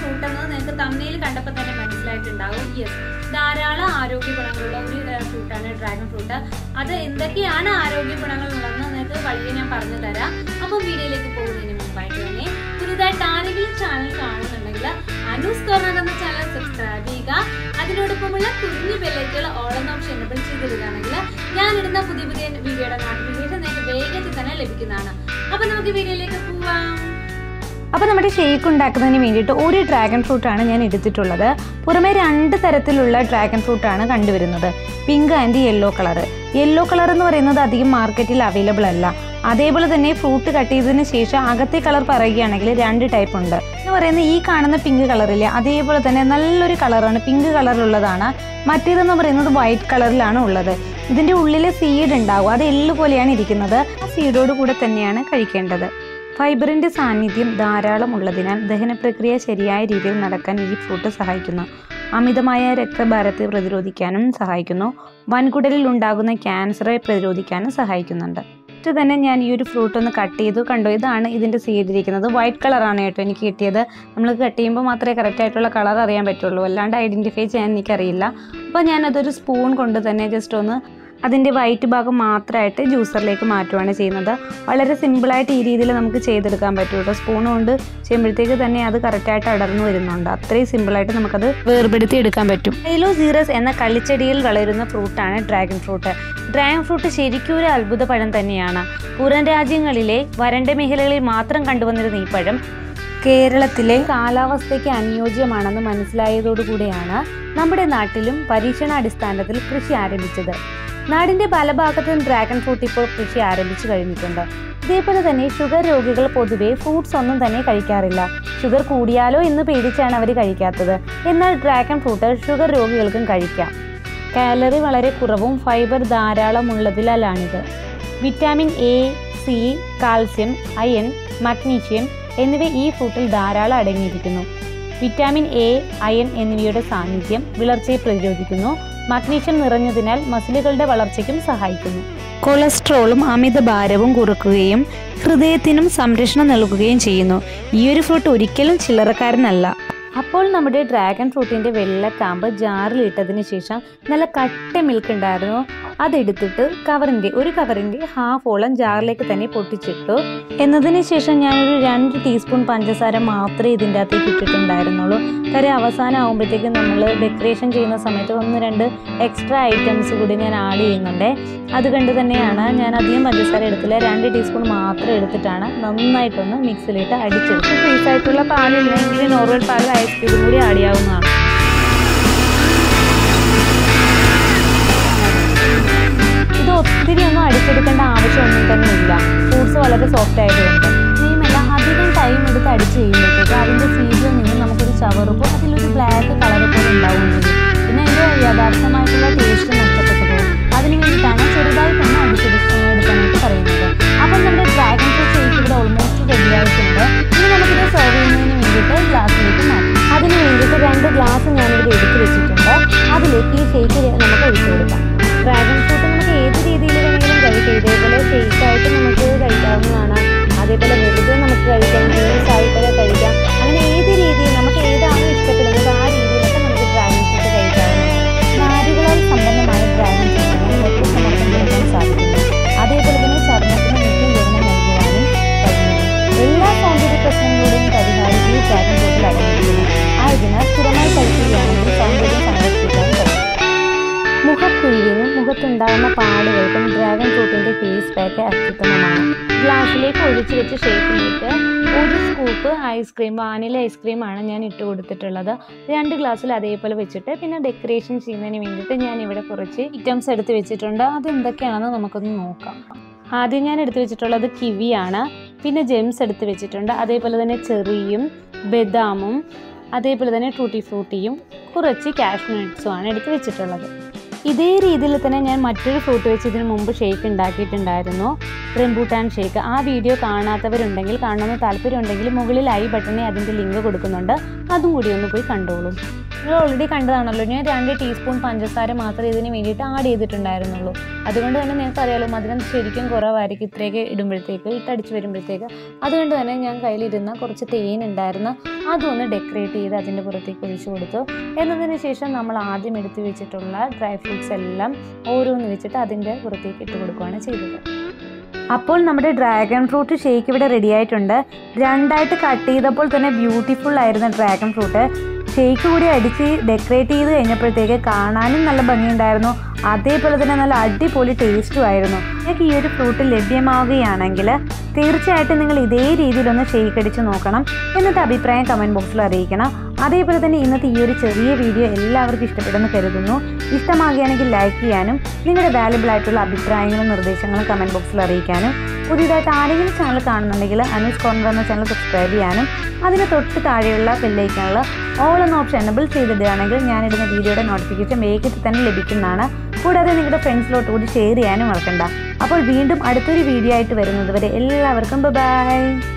fruit എന്നത് നിങ്ങൾക്ക് തമ്മിൽ കണ്ടപ്പോൾ തന്നെ മനസ്സിലായിട്ടുണ്ടാകും യെസ് ധാരാളം ആരോഗ്യ ഗുണങ്ങളുള്ള ഒരു ഫ്രൂട്ടാണ് ഡ്രാഗൺ ഫ്രൂട്ട് അത് എന്തൊക്കെയാണ് ആരോഗ്യ ഗുണങ്ങൾ ഉള്ളതെന്ന് നിങ്ങൾക്ക് വഴിയെ ഞാൻ പറഞ്ഞു തരാം അപ്പോൾ വീഡിയോയിലേക്ക് പോകുന്നതിന് മുമ്പായിട്ട് തന്നെ പുതുതായിട്ട് ആരെങ്കിലും ചാനൽ കാണുന്നുണ്ടെങ്കിൽ അനൂസ് കോർണർ എന്ന ചാനൽ സബ്സ്ക്രൈബ് ചെയ്യുക അതിനോടൊപ്പമുള്ള കുഞ്ഞു ബെല്ലൈക്കുള്ള ഓൾ എന്ന ഓപ്ഷൻ എനബിൾ ചെയ്തിടുകയാണെങ്കിൽ ഞാനിടുന്ന പുതിയ പുതിയ വീഡിയോയുടെ നോട്ടിഫിക്കേഷൻ നിങ്ങൾക്ക് വേഗത്തിൽ തന്നെ ലഭിക്കുന്നതാണ് അപ്പൊ നമുക്ക് വീഡിയോയിലേക്ക് പോവാം അപ്പോൾ നമ്മുടെ ഷേക്ക് ഉണ്ടാക്കുന്നതിന് വേണ്ടിയിട്ട് ഒരു ഡ്രാഗൺ ഫ്രൂട്ടാണ് ഞാൻ എടുത്തിട്ടുള്ളത് പുറമെ രണ്ട് തരത്തിലുള്ള ഡ്രാഗൺ ഫ്രൂട്ടാണ് കണ്ടുവരുന്നത് pink and yellow colour yellow colour എന്ന് പറയുന്നത് അധികം മാർക്കറ്റിൽ അവൈലബിൾ അല്ല അതേപോലെ തന്നെ ഫ്രൂട്ട് കട്ട് ചെയ്തതിന് ശേഷം അകത്തെ കളർ പറയുകയാണെങ്കിൽ രണ്ട് ടൈപ്പ് ഉണ്ട് എന്ന് പറയുന്നത് ഈ കാണുന്ന പിങ്ക് കളറില്ലേ അതേപോലെ തന്നെ നല്ലൊരു കളറാണ് പിങ്ക് കളറിലുള്ളതാണ് മറ്റേതെന്ന് പറയുന്നത് വൈറ്റ് കളറിലാണ് ഉള്ളത് ഇതിൻ്റെ ഉള്ളിൽ സീഡ് ഉണ്ടാവും അത് എള്ള് പോലെയാണ് ഇരിക്കുന്നത് ആ സീഡോട് കൂടെ തന്നെയാണ് കഴിക്കേണ്ടത് ഫൈബറിൻ്റെ സാന്നിധ്യം ധാരാളം ഉള്ളതിനാൽ ദഹന പ്രക്രിയ ശരിയായ രീതിയിൽ നടക്കാൻ ഈ ഫ്രൂട്ട് സഹായിക്കുന്നു അമിതമായ രക്തഭാരത്തെ പ്രതിരോധിക്കാനും സഹായിക്കുന്നു വൻകുടലിൽ ഉണ്ടാകുന്ന ക്യാൻസറെ പ്രതിരോധിക്കാനും സഹായിക്കുന്നുണ്ട് ഫസ്റ്റ് തന്നെ ഞാൻ ഈ ഒരു ഫ്രൂട്ട് ഒന്ന് കട്ട് ചെയ്തു കണ്ടു ഇതാണ് ഇതിൻ്റെ ചെയ്തിരിക്കുന്നത് വൈറ്റ് കളറാണ് കേട്ടോ എനിക്ക് കിട്ടിയത് നമ്മൾ കട്ട് ചെയ്യുമ്പോൾ മാത്രമേ കറക്റ്റ് ആയിട്ടുള്ള കളർ അറിയാൻ പറ്റുള്ളൂ അല്ലാണ്ട് ഐഡൻറ്റിഫൈ ചെയ്യാൻ എനിക്കറിയില്ല അപ്പോൾ ഞാനതൊരു സ്പൂൺ കൊണ്ട് തന്നെ ജസ്റ്റ് ഒന്ന് അതിൻ്റെ വൈറ്റ് ഭാഗം മാത്രമായിട്ട് ജ്യൂസറിലേക്ക് മാറ്റുകയാണ് ചെയ്യുന്നത് വളരെ സിമ്പിളായിട്ട് ഈ രീതിയിൽ നമുക്ക് ചെയ്തെടുക്കാൻ പറ്റും കേട്ടോ സ്പൂൺ കൊണ്ട് ചെയ്യുമ്പോഴത്തേക്ക് തന്നെ അത് കറക്റ്റായിട്ട് അടർന്നു വരുന്നുണ്ട് അത്രയും സിമ്പിളായിട്ട് നമുക്കത് വേർപെടുത്തി എടുക്കാൻ പറ്റും ഹൈലോ സീറസ് എന്ന കള്ളിച്ചെടിയിൽ വളരുന്ന ഫ്രൂട്ടാണ് ഡ്രാഗൺ ഫ്രൂട്ട് ഡ്രാഗൺ ഫ്രൂട്ട് ശരിക്കും ഒരു അത്ഭുത പഴം തന്നെയാണ് പുറം രാജ്യങ്ങളിലെ വരണ്ട മേഖലകളിൽ മാത്രം കണ്ടുവന്നിരുന്ന ഈ പഴം കേരളത്തിലെ കാലാവസ്ഥയ്ക്ക് അനുയോജ്യമാണെന്ന് മനസ്സിലായതോടുകൂടിയാണ് നമ്മുടെ നാട്ടിലും പരീക്ഷണാടിസ്ഥാനത്തിൽ കൃഷി ആരംഭിച്ചത് നാടിന്റെ പല ഭാഗത്തും ഡ്രാഗൺ ഫ്രൂട്ട് ഇപ്പോൾ കൃഷി ആരംഭിച്ചു കഴിഞ്ഞിട്ടുണ്ട് ഇതേപോലെ തന്നെ ഷുഗർ രോഗികൾ പൊതുവെ ഫ്രൂട്ട്സ് ഒന്നും തന്നെ കഴിക്കാറില്ല ഷുഗർ കൂടിയാലോ എന്ന് പേടിച്ചാണ് അവർ കഴിക്കാത്തത് എന്നാൽ ഡ്രാഗൺ ഫ്രൂട്ട് ഷുഗർ രോഗികൾക്കും കഴിക്കാം കാലറി വളരെ കുറവും ഫൈബർ ധാരാളം ഉള്ളതിനാലാണിത് vitamin A C calcium iron magnesium എന്നിവ ഈ ഫ്രൂട്ടിൽ ധാരാളം അടങ്ങിയിരിക്കുന്നു വിറ്റാമിൻ എ അയൺ എന്നിവയുടെ സാന്നിധ്യം വിളർച്ചയെ പ്രതിരോധിക്കുന്നു മഗ്നീഷ്യം നിറഞ്ഞതിനാൽ മസിലുകളുടെ വളർച്ചയ്ക്കും സഹായിക്കുന്നു കൊളസ്ട്രോളും അമിതഭാരവും കുറക്കുകയും ഹൃദയത്തിനും സംരക്ഷണം നൽകുകയും ചെയ്യുന്നു ഈ ഒരു ഫ്രൂട്ട് ഒരിക്കലും ചില്ലറക്കാരനല്ല അപ്പോൾ നമ്മുടെ ഡ്രാഗൺ ഫ്രൂട്ടിൻ്റെ വെള്ളക്കാമ്പ് ജാറിൽ ഇട്ടതിന് ശേഷം നല്ല കട്ട മിൽക്ക് ഉണ്ടായിരുന്നു അതെടുത്തിട്ട് കവറിൻ്റെ ഒരു കവറിൻ്റെ ഹാഫോളം ജാറിലേക്ക് തന്നെ പൊട്ടിച്ചിട്ടു എന്നതിന് ശേഷം ഞാനൊരു രണ്ട് ടീസ്പൂൺ പഞ്ചസാര മാത്രമേ ഇതിൻ്റെ അകത്തേക്ക് ഇട്ടിട്ടുണ്ടായിരുന്നുള്ളൂ കാര്യം അവസാനം ആകുമ്പോഴത്തേക്കും നമ്മൾ ഡെക്കറേഷൻ ചെയ്യുന്ന സമയത്ത് ഒന്ന് രണ്ട് എക്സ്ട്രാ ഐറ്റംസ് കൂടി ഞാൻ ആഡ് ചെയ്യുന്നുണ്ട് അതുകൊണ്ട് തന്നെയാണ് ഞാൻ അധികം പഞ്ചസാര എടുത്തില്ല രണ്ട് ടീസ്പൂൺ മാത്രം എടുത്തിട്ടാണ് നന്നായിട്ടൊന്ന് മിക്സിലിട്ട് അടിച്ചെടുത്ത് ഫ്രീസ് ആയിട്ടുള്ള പാലില്ലെങ്കിൽ നോർമൽ പാലിൽ ഐസ്ക്രീം കൂടി ആഡ് ചെയ്യാവുന്നതാണ് ഇത് ഒത്തിരി ഒന്നും അടിച്ചെടുക്കേണ്ട ആവശ്യമൊന്നും തന്നെ ഇല്ല ഫ്രൂട്ട്സ് വളരെ സോഫ്റ്റ് ആയതുകൊണ്ട് ക്രീമല്ല അധികം ടൈം എടുത്ത് അടിച്ച് കഴിയുമ്പോഴത്തേക്ക് അതിൻ്റെ സീഡിൽ നിന്ന് നമുക്കൊരു ചവറുമ്പോൾ അതിലൊരു ബ്ലാക്ക് കളർ പോലെ ഉണ്ടാവുകയും ചെയ്യും പിന്നെ അതിൻ്റെ യഥാർത്ഥമായിട്ടുള്ള ടേസ്റ്റ് നഷ്ടപ്പെട്ടു പോകും അതിന് വേണ്ടിയിട്ടാണ് ചെറുതായിട്ടൊന്ന് അടിച്ചെടുക്കാൻ എടുക്കാനായിട്ട് പറയുന്നത് അപ്പം നമ്മുടെ ഡ്രാഗൺ ഫ്രൂട്ട് ഷേക്ക് ഇവിടെ ഓൾമോസ്റ്റ് റെഡി ആയിട്ടുണ്ട് ഇനി നമുക്കിത് സെർവ് ചെയ്യുന്നതിന് വേണ്ടിയിട്ട് ഗ്ലാസ്സിലേക്ക് മാറ്റാം അതിന് വേണ്ടിയിട്ട് രണ്ട് ഗ്ലാസ് ഞാനിവിടെ എടുത്ത് വെച്ചിട്ടുണ്ട് അതിലേക്ക് ഈ ഷേക്ക് നമുക്ക് ഒഴിച്ചു കൊടുക്കാം ഡ്രാഗൺ ഫ്രൂട്ട് നമുക്ക് ഏത് രീതിയിൽ വേണമെങ്കിലും കഴിക്കാം ഇതേപോലെ ഷേക്ക് ആയിട്ട് നമുക്ക് കഴിക്കാവുന്നതാണ് അതേപോലെ വെറുതെ നമുക്ക് കഴിക്കാം ജ്യൂസ് ആയിട്ടൊക്കെ കഴിക്കാം അങ്ങനെ ഏത് രീതിയിൽ നമുക്ക് ഏതാണോ ഇഷ്ടപ്പെടുന്നത് ആ രീതിയിലൊക്കെ നമുക്ക് ഡ്രാഗൺ ഫ്രൂട്ട് കഴിക്കാവുന്നതാണ് നാരുകളാൽ സമ്പന്നമായ ഡ്രാഗൺ ഫ്രൂട്ടിന് രക്തസമ്മർദ്ദം കുറയ്ക്കാൻ സാധിക്കുന്നു അതേപോലെ തന്നെ ചർമ്മത്തിന് നിത്യജീവനം നൽകുവാനും കഴിയുന്നു എല്ലാ സൗന്ദര്യ പ്രശ്നങ്ങളുടെയും പരിഹാരം ഈ ഡ്രാഗൺ ഫ്രൂട്ടിൽ അടങ്ങിയിരിക്കുന്നു ആയതിനാൽ സ്ഥിരമായി കഴിക്കുകയാണെങ്കിൽ സൗന്ദര്യം സംരക്ഷിക്കാൻ കഴിയും മുഖക്കുരുവിനും മുഖത്തുണ്ടാകുന്ന പാടുകൾക്കും ഡ്രാഗൺ ഫ്രൂട്ടിന്റെ ഫേസ് പാക്ക് അത്യുത്തമമാണ് ഗ്ലാസ്സിലേക്ക് ഒഴിച്ചു വെച്ച ഷേപ്പിലേക്ക് ഒരു സ്കൂപ്പ് ഐസ്ക്രീം വാനില ഐസ്ക്രീമാണ് ഞാൻ ഇട്ട് കൊടുത്തിട്ടുള്ളത് രണ്ട് ഗ്ലാസ്സിൽ അതേപോലെ വെച്ചിട്ട് പിന്നെ ഡെക്കറേഷൻ ചെയ്യുന്നതിന് വേണ്ടിയിട്ട് ഞാൻ ഇവിടെ കുറച്ച് ഐറ്റംസ് എടുത്ത് വെച്ചിട്ടുണ്ട് അത് എന്തൊക്കെയാണെന്ന് നമുക്കൊന്ന് നോക്കാം ആദ്യം ഞാൻ എടുത്തു വെച്ചിട്ടുള്ളത് കിവിയാണ് പിന്നെ ജെംസ് എടുത്ത് വെച്ചിട്ടുണ്ട് അതേപോലെ തന്നെ ചെറിയും ബദാമും അതേപോലെ തന്നെ ടൂട്ടി ഫ്രൂട്ടിയും കുറച്ച് കാഷ്യൂ നട്ട്സുമാണ് എടുത്ത് വെച്ചിട്ടുള്ളത് ഇതേ രീതിയിൽ തന്നെ ഞാൻ മറ്റൊരു ഫ്രൂട്ട് വെച്ച് ഇതിനു മുമ്പ് ഷേക്ക് ഉണ്ടാക്കിയിട്ടുണ്ടായിരുന്നു റെംബൂട്ടാൻ ഷേക്ക് ആ വീഡിയോ കാണാത്തവരുണ്ടെങ്കിൽ കാണണമെന്ന് താല്പര്യമുണ്ടെങ്കിൽ മുകളിൽ ഐ ബട്ടണിൽ അതിൻ്റെ ലിങ്ക് കൊടുക്കുന്നുണ്ട് അതും കൂടി ഒന്ന് പോയി കണ്ടോളൂ നിങ്ങൾ ഓൾറെഡി കണ്ടതാണല്ലോ ഞാൻ രണ്ട് ടീസ്പൂൺ പഞ്ചസാര മാത്രമേ ഇതിന് വേണ്ടിയിട്ട് ആഡ് ചെയ്തിട്ടുണ്ടായിരുന്നുള്ളൂ അതുകൊണ്ട് തന്നെ നിങ്ങൾക്ക് അറിയാലോ മധുരം ശരിക്കും കുറവായിരിക്കും ഇത്രയൊക്കെ ഇടുമ്പോഴത്തേക്ക് ഇട്ടടിച്ച് വരുമ്പോഴത്തേക്ക് അതുകൊണ്ട് തന്നെ ഞാൻ കയ്യിലിരുന്ന കുറച്ച് തേൻ ഉണ്ടായിരുന്നു അതും ഒന്ന് ഡെക്കറേറ്റ് ചെയ്ത് അതിൻ്റെ പുറത്തേക്ക് ഒഴിച്ചു കൊടുത്തു എന്നതിന് ശേഷം നമ്മൾ ആദ്യം എടുത്തു വെച്ചിട്ടുള്ള ഡ്രൈ ഫ്രൂട്ട്സ് എല്ലാം ഓരോന്ന് വെച്ചിട്ട് അതിൻ്റെ പുറത്തേക്ക് ഇട്ട് കൊടുക്കുകയാണ് ചെയ്തത് അപ്പോൾ നമ്മുടെ ഡ്രാഗൺ ഫ്രൂട്ട് ഷേക്ക് ഇവിടെ റെഡി ആയിട്ടുണ്ട് രണ്ടായിട്ട് കട്ട് ചെയ്തപ്പോൾ തന്നെ ബ്യൂട്ടിഫുൾ ആയിരുന്ന ഡ്രാഗൺ ഫ്രൂട്ട് ഷേക്ക് കൂടി അടിച്ച് ഡെക്കറേറ്റ് ചെയ്ത് കഴിഞ്ഞപ്പോഴത്തേക്ക് കാണാനും നല്ല ഭംഗിയുണ്ടായിരുന്നു അതേപോലെ തന്നെ നല്ല അടിപൊളി ടേസ്റ്റും ആയിരുന്നു നിങ്ങൾക്ക് ഈ ഒരു ഫ്രൂട്ട് ലഭ്യമാവുകയാണെങ്കിൽ തീർച്ചയായിട്ടും നിങ്ങൾ ഇതേ രീതിയിലൊന്ന് ഷേക്ക് അടിച്ച് നോക്കണം എന്നിട്ട് അഭിപ്രായം കമൻറ്റ് ബോക്സിൽ അറിയിക്കണം അതേപോലെ തന്നെ ഇന്നത്തെ ഈ ഒരു ചെറിയ വീഡിയോ എല്ലാവർക്കും ഇഷ്ടപ്പെടുമെന്ന് കരുതുന്നു ഇഷ്ടമാകുകയാണെങ്കിൽ ലൈക്ക് ചെയ്യാനും നിങ്ങളുടെ വാല്യുബിൾ ആയിട്ടുള്ള അഭിപ്രായങ്ങളും നിർദ്ദേശങ്ങളും കമൻറ്റ് ബോക്സിൽ അറിയിക്കാനും പുതിയതായിട്ട് ആരെങ്കിലും ചാനൽ കാണുന്നുണ്ടെങ്കിൽ അനീസ് കോർണർ എന്ന ചാനൽ സബ്സ്ക്രൈബ് ചെയ്യാനും അതിന് തൊട്ട് താഴെയുള്ള ബെല്ലൈക്കാനുള്ള ഓൾ എന്ന ഓപ്ഷൻ എനബിൾ ചെയ്തിടുകയാണെങ്കിൽ ഞാനിടുന്ന വീഡിയോയുടെ നോട്ടിഫിക്കേഷൻ വേഗത്തിൽ തന്നെ ലഭിക്കുന്നതാണ് കൂടാതെ നിങ്ങളുടെ ഫ്രണ്ട്സിലോട്ട് കൂടി ഷെയർ ചെയ്യാനും മറക്കണ്ട അപ്പോൾ വീണ്ടും അടുത്തൊരു വീഡിയോ ആയിട്ട് വരുന്നത് വരെ എല്ലാവർക്കും ബൈ